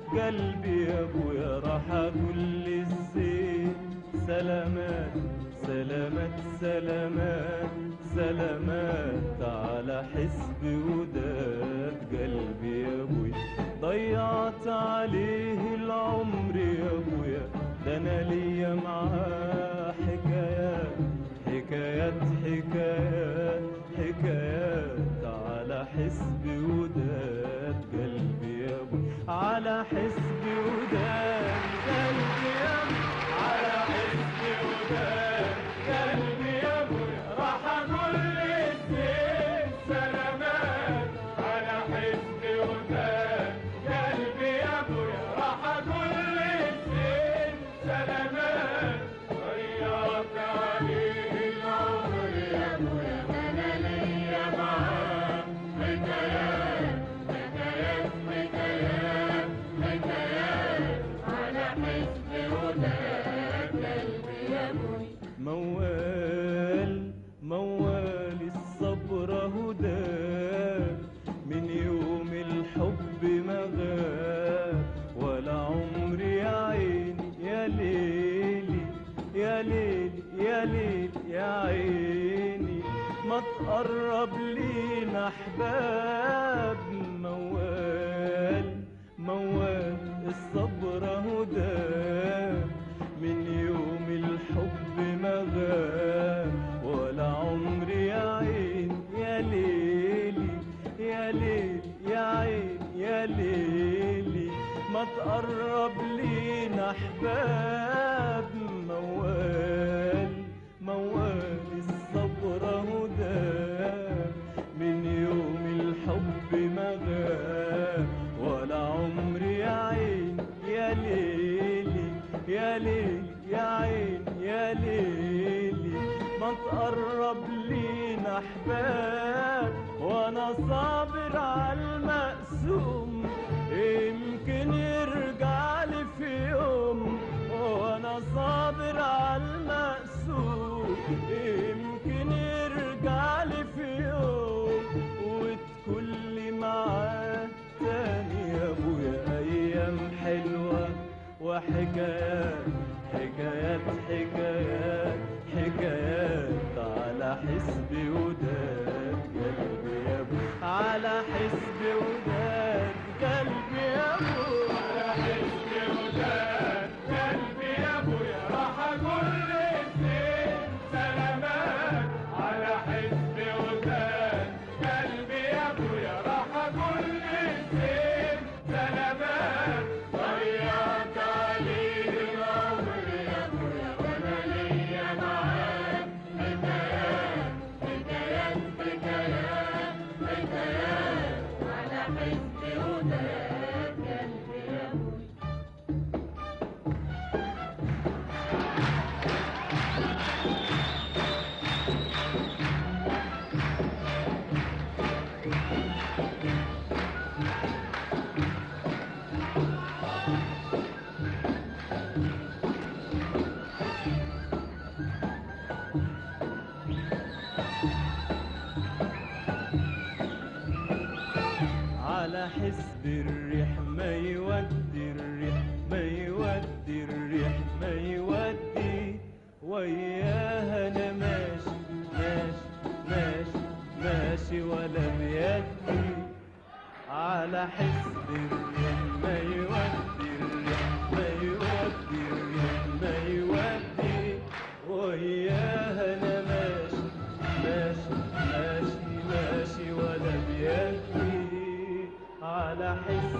قلبي يا ابويا راح اقول للزين سلامات سلامات سلامات سلامات على حسب وداد قلبي يا ابويا ضيعت عليه العمر يا ابويا ده انا ليا معاه حكايات حكايات حكايات حكايات على حسب وداد قلبي يا ابو على حسب وداد قلبي يا ابو على حسب وداد قلبي يا ابو راح اقول للزين سلامات على حسب وداد قلبي يا ابو راح اقول للزين سلامات ضيعت عليه العمر يا ابويا انا ليا معاه حكايات حكايات حكايات حكايات على حسب وداد قلبي يا ابويا موال موال الصبر هدى من يوم الحب ما غاب ولا عمري يا عيني يا ليلي يا ليلي يا ليلي يا عيني ما تقرب لينا احباب موال موال الصبر هدى من يوم الحب ما غاب ولا عمري يا عين يا ليلي يا ليلي يا عين يا ليلي ما تقرب لينا احباب موال موال الصبر هدى من يوم الحب ما غاب ولا عمري يا عين يا ليلي يا ليلي يا عين يا ليلي ما تقرب لينا احباب وانا صابر على المقسوم يمكن يرجع لي في يوم وانا صابر على المقسوم يمكن يرجع لي في يوم وتكون لي معاه تاني يا ابويا ايام حلوه وحكايات حكايات حكايات حكايات على حسب وداد قلبي يا ابو على حسب وداد قلبي يا ابو على حسب وداد قلبي يا ابو يا راح اقول للزين سلامات على حسب وداد قلبي يا ابو يا راح اقول للزين سلامات ضيعت عليه العمر يا ابويا وانا ليا معاك حكايات حكايات حكايات حكايات على حسب وداد قلبي يا ابويا على حسب الريح ما يودي الريح ما يودي الريح ما يودي وياها انا ماشي ماشي ماشي ماشي ولا بيدي على حسب الريح ما يودي الريح ما يودي الريح ما يودي وياها انا ماشي ماشي ماشي ماشي ولا بيدي على حسب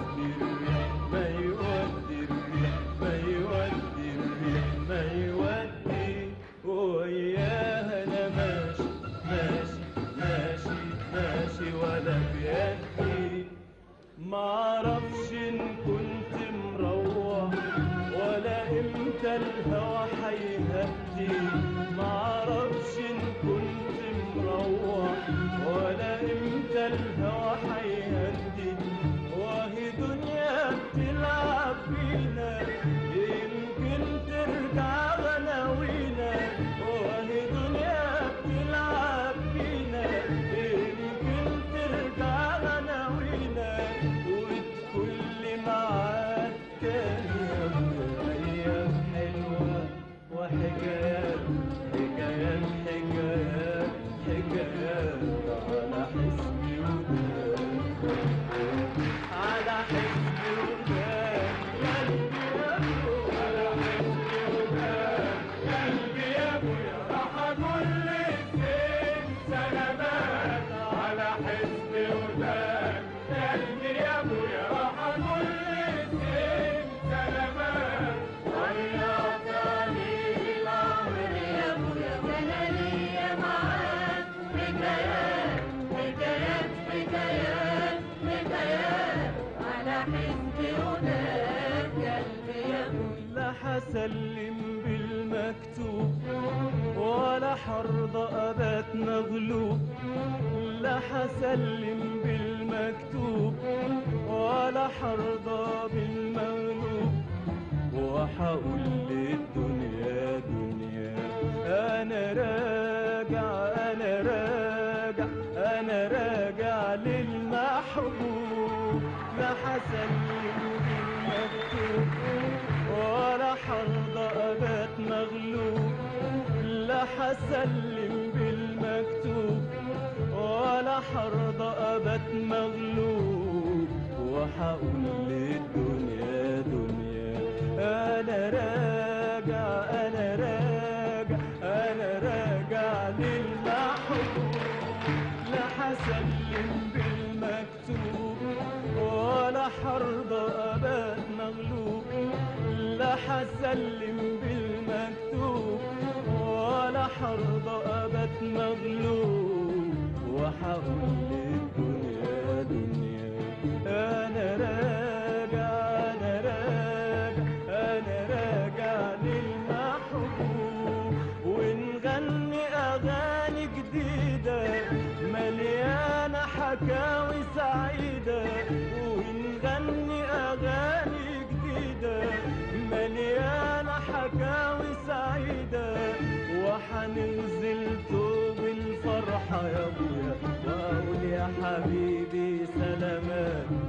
بهناك قلبي يموت لا حسلم بالمكتوب ولا حرضى أبات مغلوب لا حسلم بالمكتوب ولا حرضى بالمغلوب وحقول للدنيا دنيا أنا راجع أنا راجع أنا راجع للمحبوب لا حسلم بالمكتوب ولا حرضى أبات مغلوب لا حسلم بالمكتوب ولا حرضى أبات مغلوب وحقول للدنيا دنيا أنا راجع أنا راجع أنا راجع للمحبوب لا حسلم بالمكتوب ولا حرضى أبات مغلوب لا حسلم بالمكتوب ولا حرضى أبات مغلوب وحقول للدنيا دنيا أنا راجع أنا راجع أنا راجع للمحبوب ونغني أغاني جديدة مليانة حكاوي سعيدة ونغني أغاني جديدة مليانة حكاوي سعيدة وحننزل توب الفرحة يا ابويا واقول يا حبيبي سلامات